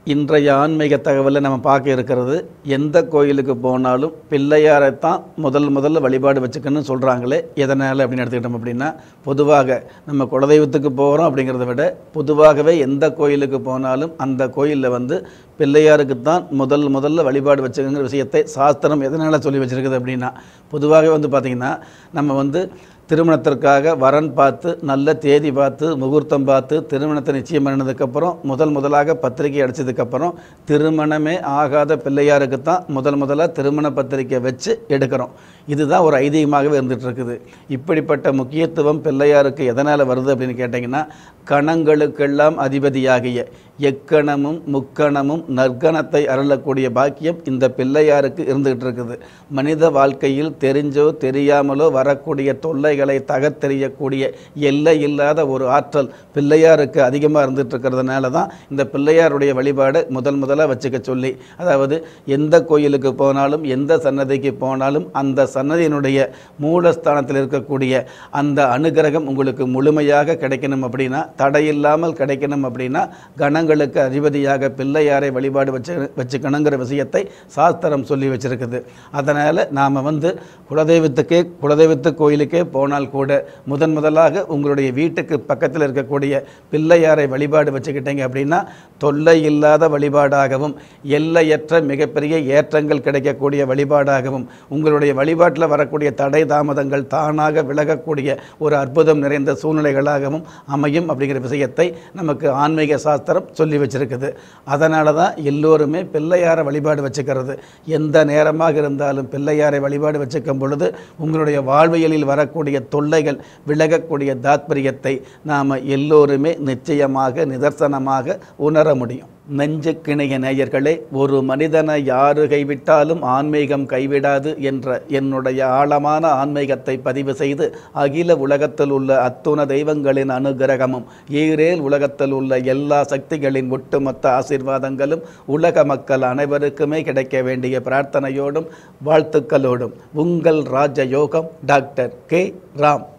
இன்றைய ஆன்மீக தகவலை நம்ம பார்க்க இருக்கிறது எந்த கோயிலுக்கு போனாலும் பிள்ளையாரைத்தான் முதல் முதல்ல வழிபாடு வச்சுக்கணும்னு சொல்கிறாங்களே எதனால் அப்படின்னு எடுத்துக்கிட்டோம் அப்படின்னா பொதுவாக நம்ம குலதெய்வத்துக்கு போகிறோம் அப்படிங்கிறத விட பொதுவாகவே எந்த கோயிலுக்கு போனாலும் அந்த கோயிலில் வந்து பிள்ளையாருக்கு தான் முதல் முதல்ல வழிபாடு வச்சுக்கிற விஷயத்தை சாஸ்திரம் எதனால் சொல்லி வச்சுருக்குது அப்படின்னா பொதுவாகவே வந்து பார்த்திங்கன்னா நம்ம வந்து திருமணத்திற்காக வரன் பார்த்து நல்ல தேதி பார்த்து முகூர்த்தம் பார்த்து திருமணத்தை நிச்சயம் பண்ணதுக்கப்புறம் முதல் முதலாக பத்திரிகை அடித்ததுக்கப்புறம் திருமணமே ஆகாத பிள்ளையாருக்கு தான் முதல் முதலாக திருமண பத்திரிக்கை வச்சு எடுக்கிறோம் இதுதான் ஒரு ஐதீகமாகவே இருந்துகிட்டு இருக்குது இப்படிப்பட்ட முக்கியத்துவம் பிள்ளையாருக்கு எதனால் வருது அப்படின்னு கேட்டிங்கன்னா கணங்களுக்கெல்லாம் அதிபதியாகிய எக்கணமும் முக்கணமும் நற்கணத்தை அருளக்கூடிய பாக்கியம் இந்த பிள்ளையாருக்கு இருந்துகிட்டு இருக்குது மனித வாழ்க்கையில் தெரிஞ்சோ தெரியாமலோ வரக்கூடிய தொல்லைகளை தகர்த்தெறியக்கூடிய எல்லை இல்லாத ஒரு ஆற்றல் பிள்ளையாருக்கு அதிகமாக இருந்துட்டு இருக்கிறதுனால தான் இந்த பிள்ளையாருடைய வழிபாடு முதல் முதலாக வச்சுக்க சொல்லி அதாவது எந்த கோயிலுக்கு போனாலும் எந்த சன்னதிக்கு போனாலும் அந்த சன்னதியினுடைய மூலஸ்தானத்தில் இருக்கக்கூடிய அந்த அனுகிரகம் உங்களுக்கு முழுமையாக கிடைக்கணும் அப்படின்னா தடையில்லாமல் கிடைக்கணும் அப்படின்னா கணங்களுக்கு அதிபதியாக பிள்ளையாரை வழிபாடு வச்சு வச்சுக்கணுங்கிற விஷயத்தை சாஸ்திரம் சொல்லி வச்சிருக்குது அதனால் நாம் வந்து குலதெய்வத்துக்கே குலதெய்வத்து கோயிலுக்கே போனால் கூட முதன் முதலாக உங்களுடைய வீட்டுக்கு பக்கத்தில் இருக்கக்கூடிய பிள்ளையாரை வழிபாடு வச்சுக்கிட்டீங்க அப்படின்னா தொல்லை இல்லாத வழிபாடாகவும் எல்லையற்ற மிகப்பெரிய ஏற்றங்கள் கிடைக்கக்கூடிய வழிபாடாகவும் உங்களுடைய வழிபாட்டில் வரக்கூடிய தடை தாமதங்கள் தானாக விலகக்கூடிய ஒரு அற்புதம் நிறைந்த சூழ்நிலைகளாகவும் அமையும் அப்படிங்கிற விஷயத்தை நமக்கு ஆன்மீக சாஸ்திரம் சொல்லி வச்சிருக்குது அதனால தான் எல்லோருமே பிள்ளையாரை வழிபாடு வச்சுக்கிறது எந்த நேரமாக இருந்தாலும் பிள்ளையாரை வழிபாடு வச்சுக்கும் பொழுது உங்களுடைய வாழ்வியலில் வரக்கூடிய தொல்லைகள் விலகக்கூடிய தாத்பரியத்தை நாம் எல்லோருமே நிச்சயமாக நிதர்சனமாக உணர முடியும் நெஞ்சுக்கிணைய நேயர்களே ஒரு மனிதனை யாரு கைவிட்டாலும் ஆன்மீகம் கைவிடாது என்ற என்னுடைய ஆழமான ஆன்மீகத்தை பதிவு செய்து அகில உலகத்தில் உள்ள அத்துண தெய்வங்களின் அனுகிரகமும் ஈரேல் உலகத்தில் உள்ள எல்லா சக்திகளின் ஒட்டுமொத்த ஆசீர்வாதங்களும் உலக மக்கள் அனைவருக்குமே கிடைக்க வேண்டிய பிரார்த்தனையோடும் வாழ்த்துக்களோடும் உங்கள் ராஜயோகம் டாக்டர் கே ராம்